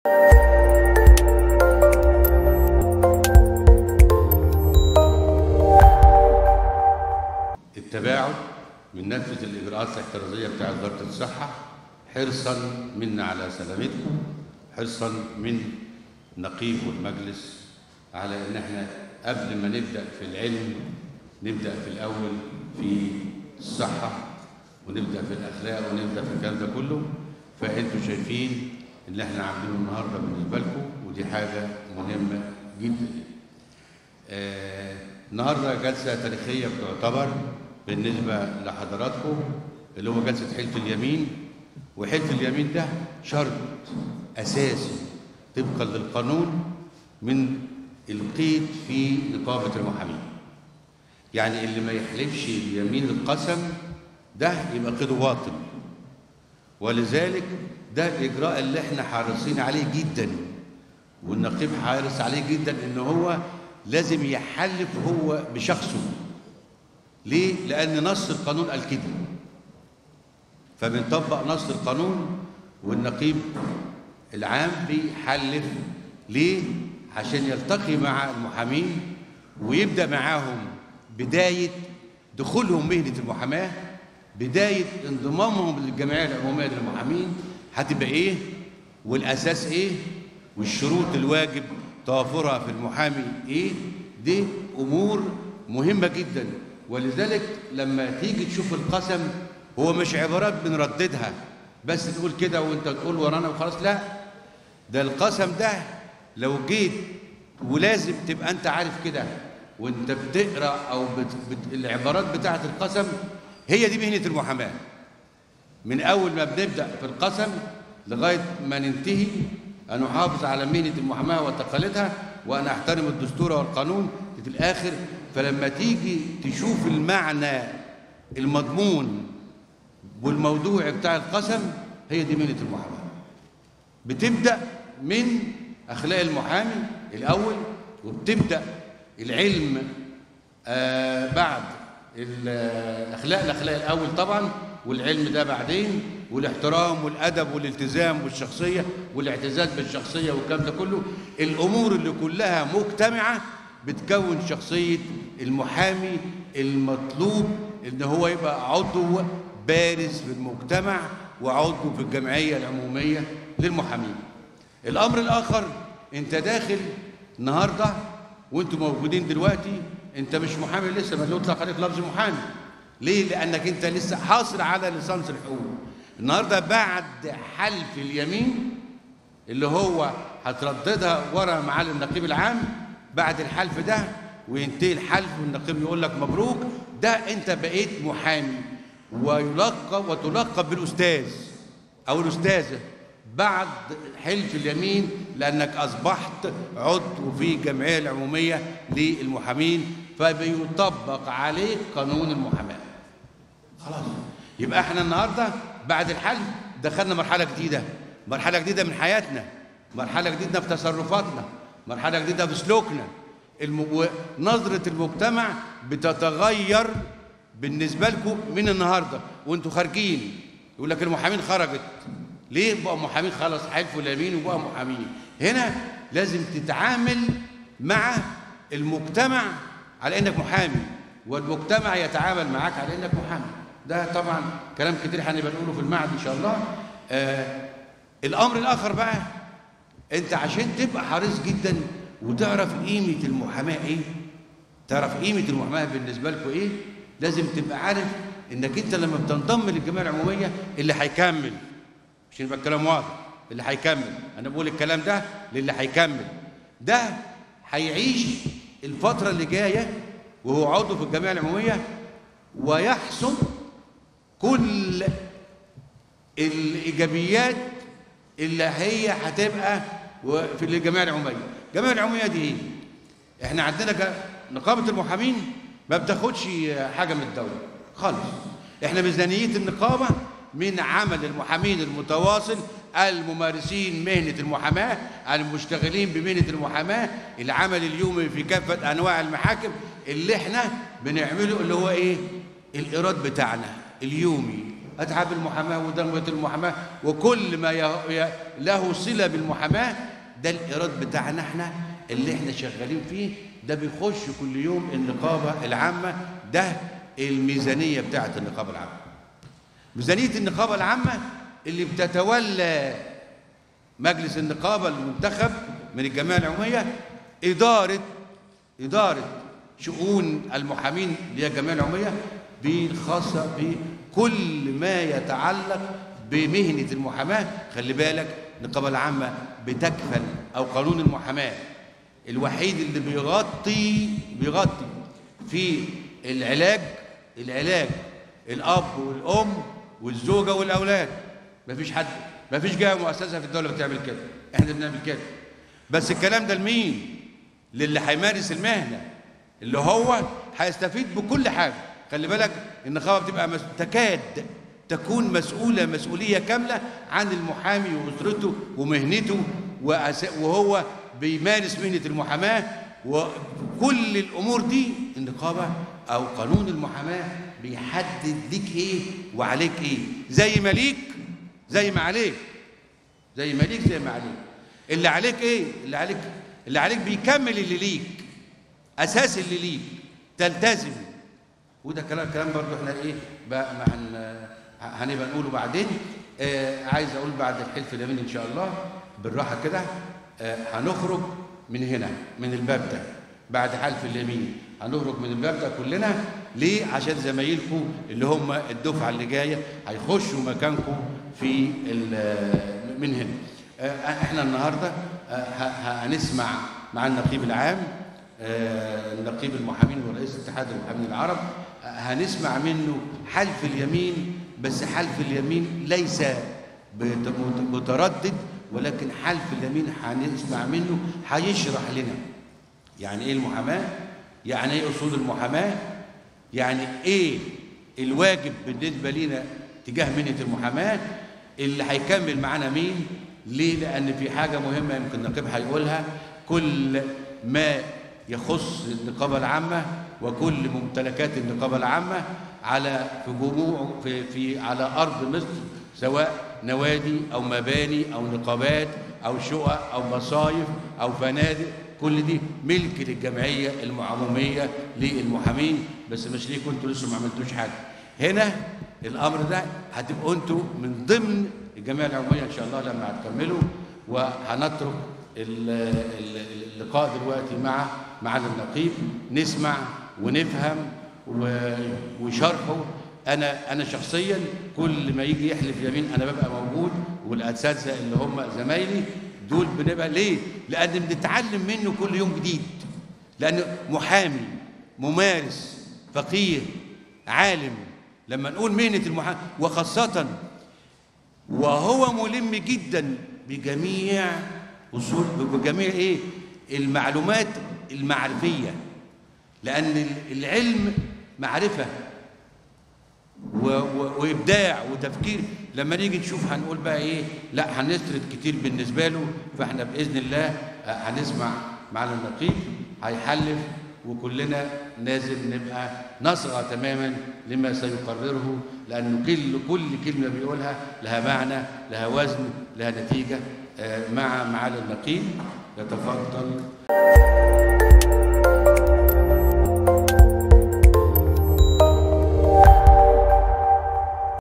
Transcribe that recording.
التباعد من نفذ الإجراءات الاحترازية بتاع وزارة الصحة حرصا منا على سلامتكم حرصا من نقيب والمجلس على ان احنا قبل ما نبدا في العلم نبدا في الاول في الصحه ونبدا في الاخلاق ونبدا في الكلام ده كله فانتوا شايفين اللي احنا عاملينه النهارده بالنسبه لكم ودي حاجه مهمه جدا آه النهارده جلسه تاريخيه بتعتبر بالنسبه لحضراتكم اللي هو جلسه حلف اليمين وحلف اليمين ده شرط اساسي طبقا للقانون من القيد في نقابه المحامين يعني اللي ما يحلفش اليمين القسم ده يبقى قيده باطل ولذلك ده الاجراء اللي احنا حريصين عليه جدا والنقيب حارس عليه جدا ان هو لازم يحلف هو بشخصه ليه لان نص القانون قال كده فبنطبق نص القانون والنقيب العام بيحلف ليه عشان يلتقي مع المحامين ويبدا معاهم بدايه دخولهم مهنه المحاماه بدايه انضمامهم للجمعيه العموميه للمحامين هتبقى ايه والاساس ايه والشروط الواجب توافرها في المحامي ايه دي امور مهمه جدا ولذلك لما تيجي تشوف القسم هو مش عبارات بنرددها بس تقول كده وانت تقول ورانا وخلاص لا ده القسم ده لو جيت ولازم تبقى انت عارف كده وانت بتقرا او بت... بت... العبارات بتاعه القسم هي دي مهنه المحاماه من اول ما بنبدا في القسم لغايه ما ننتهي ان نحافظ على مهنه المحاماه وتقاليدها وان احترم الدستور والقانون في الاخر فلما تيجي تشوف المعنى المضمون والموضوع بتاع القسم هي دي مهنه المحاماه بتبدا من اخلاق المحامي الاول وبتبدا العلم آه بعد الاخلاق الاخلاق الاول طبعا والعلم ده بعدين والاحترام والادب والالتزام والشخصيه والاعتزاز بالشخصيه والكلام ده كله الامور اللي كلها مجتمعه بتكون شخصيه المحامي المطلوب ان هو يبقى عضو بارز في المجتمع وعضو في الجمعيه العموميه للمحامين الامر الاخر انت داخل النهارده وانتم موجودين دلوقتي انت مش محامي لسه ما يطلق عليك لفظ محامي ليه لانك انت لسه حاصل على ليسانس الحقوق النهارده بعد حلف اليمين اللي هو هترددها ورا معالي النقيب العام بعد الحلف ده وينتهي الحلف والنقيب يقول لك مبروك ده انت بقيت محامي ويلقب وتلقب بالاستاذ او الاستاذه بعد حلف اليمين لانك اصبحت عضو في الجمعيه العموميه للمحامين فبيطبق عليك قانون المحاماه خلاص يبقى احنا النهارده بعد الحلف دخلنا مرحله جديده مرحله جديده من حياتنا مرحله جديده في تصرفاتنا مرحله جديده في سلوكنا الم... نظره المجتمع بتتغير بالنسبه لكم من النهارده وانتوا خارجين يقول لك المحامين خرجت ليه بقى محامين خلاص حلفوا اليمين وبقى محامين هنا لازم تتعامل مع المجتمع على انك محامي والمجتمع يتعامل معاك على انك محامي ده طبعا كلام كتير هنبقى نقوله في المعهد ان شاء الله آه الامر الاخر بقى انت عشان تبقى حريص جدا وتعرف قيمه المحاماه ايه تعرف قيمه المحاماه بالنسبه لكم ايه لازم تبقى عارف انك انت لما بتنضم للجمعيه العموميه اللي هيكمل عشان يبقى الكلام واضح اللي هيكمل انا بقول الكلام ده للي هيكمل ده هيعيش الفتره اللي جايه وهو عضو في الجمعيه العموميه ويحصل كل الايجابيات اللي هي هتبقى في الجمعيه العموميه الجمعيه العموميه دي ايه احنا عندنا نقابه المحامين ما بتاخدش حاجه من الدوله خالص احنا ميزانيه النقابه من عمل المحامين المتواصل الممارسين مهنة المحاماة المشتغلين بمهنة المحاماة العمل اليومي في كافة أنواع المحاكم اللي احنا بنعمله اللي هو ايه الإيراد بتاعنا اليومي اتعاب المحاماه ودموه المحاماه وكل ما ي- ي- له صله بالمحاماه ده الايراد بتاعنا احنا اللي احنا شغالين فيه ده بيخش كل يوم النقابه العامه ده الميزانيه بتاعه النقابه العامه ميزانيه النقابه العامه اللي بتتولى مجلس النقابة المنتخب من الجمعية العمومية إدارة إدارة شؤون المحامين اللي هي الجمعية العمومية بالخاصة بكل ما يتعلق بمهنة المحاماة خلي بالك النقابة العامة بتكفل أو قانون المحاماة الوحيد اللي بيغطي بيغطي في العلاج العلاج الأب والأم والزوجة والأولاد مفيش حد مفيش جهة مؤسسة في الدولة بتعمل كده احنا بنعمل كده بس الكلام ده لمين للي هيمارس المهنة اللي هو هيستفيد بكل حاجة خلي بالك النقابة بتبقى مس... تكاد تكون مسؤولة مسؤولية كاملة عن المحامي وأسرته ومهنته وأس... وهو بيمارس مهنة المحاماة وكل الأمور دي النقابة أو قانون المحاماة بيحدد ليك إيه وعليك إيه زي ما ليك زي ما عليك زي ما ليك زي ما عليك اللي عليك ايه اللي عليك اللي عليك بيكمل اللي ليك اساس اللي ليك تلتزم وده كلام كلام برضه احنا ايه بقى مع ال- هنبقى نقوله بعدين آه عايز اقول بعد الحلف اليمين ان شاء الله بالراحه كده آه هنخرج من هنا من الباب ده بعد حلف اليمين هنخرج من الباب ده كلنا ليه عشان زمايلكم اللي هم الدفعه اللي جايه هيخشوا مكانكم في ال- من هنا آه، احنا النهارده آه، ه- ه- هنسمع مع النقيب العام آه، النقيب المحامين ورئيس اتحاد المحامين العرب آه، هنسمع منه حلف اليمين بس حلف اليمين ليس بت- مت- متردد ولكن حلف اليمين هنسمع منه هيشرح لنا يعني ايه المحاماه يعني ايه اصول المحاماه يعني ايه الواجب بالنسبه لنا تجاه مهنه المحاماه اللي هيكمل معانا مين ليه لان في حاجه مهمه يمكن النقيب هيقولها كل ما يخص النقابه العامه وكل ممتلكات النقابه العامه على في جموع في, في على ارض مصر سواء نوادي او مباني او نقابات او شقق او مصايف او فنادق كل دي ملك للجمعيه العموميه للمحامين بس مش ليكم انتوا لسه ما عملتوش حاجه هنا الامر ده هتبقوا انتوا من ضمن الجمعيه العموميه ان شاء الله لما هتكملوا وهنترك ال- ال- اللقاء دلوقتي مع معالي النقيب نسمع ونفهم و- وشرحه انا انا شخصيا كل ما يجي يحلف يمين انا ببقى موجود والاساتذه اللي هم زمايلي دول بنبقى ليه؟ لان بنتعلم منه كل يوم جديد لانه محامي ممارس فقيه عالم لما نقول مهنه المحامي وخاصه وهو ملم جدا بجميع اصول بجميع ايه المعلومات المعرفيه لان العلم معرفه و و وابداع وتفكير لما نيجي نشوف هنقول بقى ايه لا هنسرد كتير بالنسبه له فاحنا باذن الله آه، هنسمع معالي النقيب هيحلف وكلنا لازم نبقى نصغى تماما لما سيقرره لانه كل كل كلمه بيقولها لها معنى لها وزن لها نتيجه آه، مع معالي النقيب يتفضل